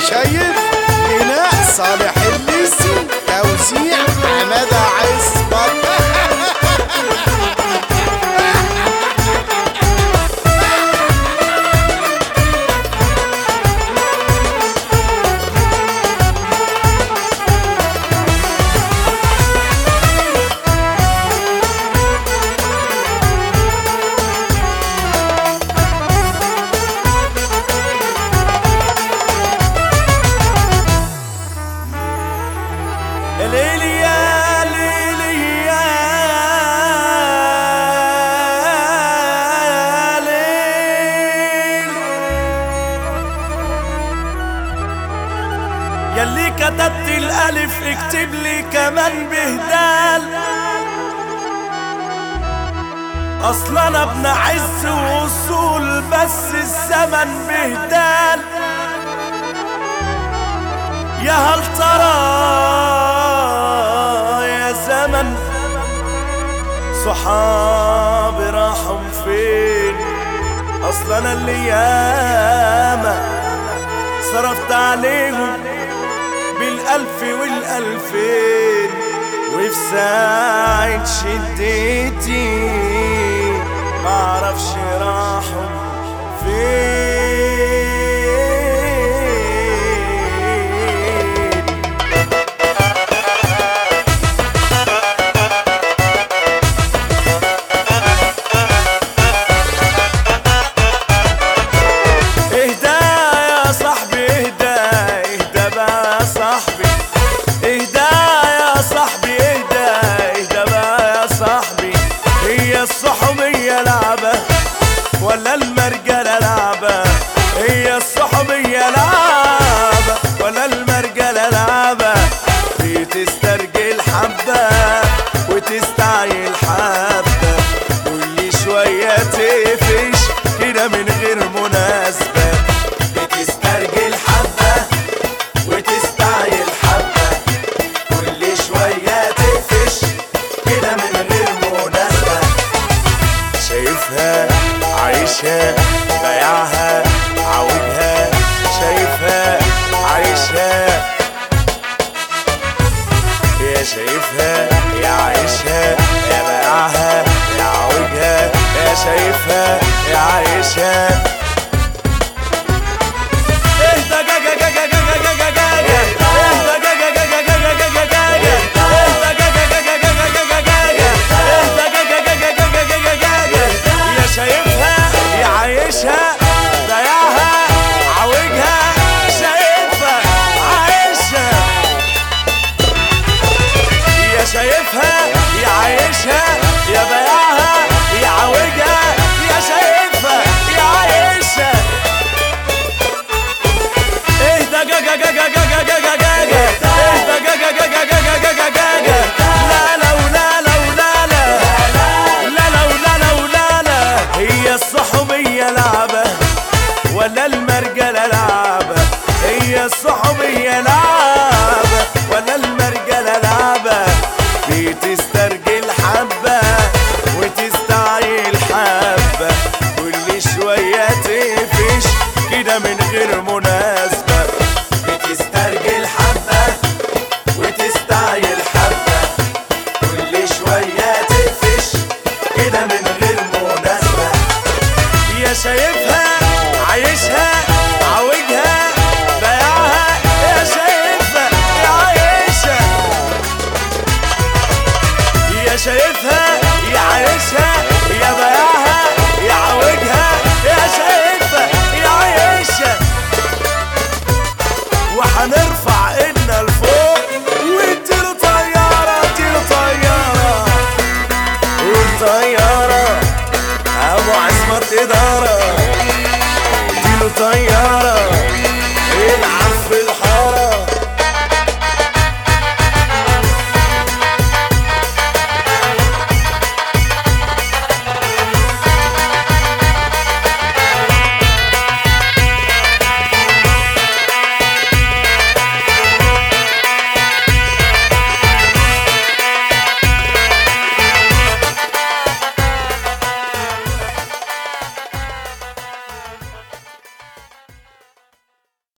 شايف غناء صالح الليسي توزيع حمادة عصمت يا ليلي يا ليلي يا ليل ياللي كتبت الألف اكتب لي كمان بهدال أصلا أنا ابن عز ووصول بس الزمن بهدال يا هل ترى يا زمن صحابي راحوا فين اصلا انا اللي ياما صرفت عليهم بالالف والالفين وفي ساعة شدتي معرفش راحوا فين اهدى يا صاحبي اهدى اهدى بقى يا صاحبي اهدى يا صاحبي اهدى اهدى بقى يا صاحبي هي الصحوبية لعبة ولا المرجلة لعبة هي الصحوبية لعبة ولا المرجلة لعبة بتسترجل حبة وتستعيل حبة كل شوية تقفش كده من غير مناسبة بتسترجل حبة وتستعيل حبة كل شوية تقفش كده من غير مناسبة شايفها عايشها بايعها عاوجها شايفها عايشها يا شايفها يا عايشها يا بايعها يا عاوجها يا شايفها يا عايشها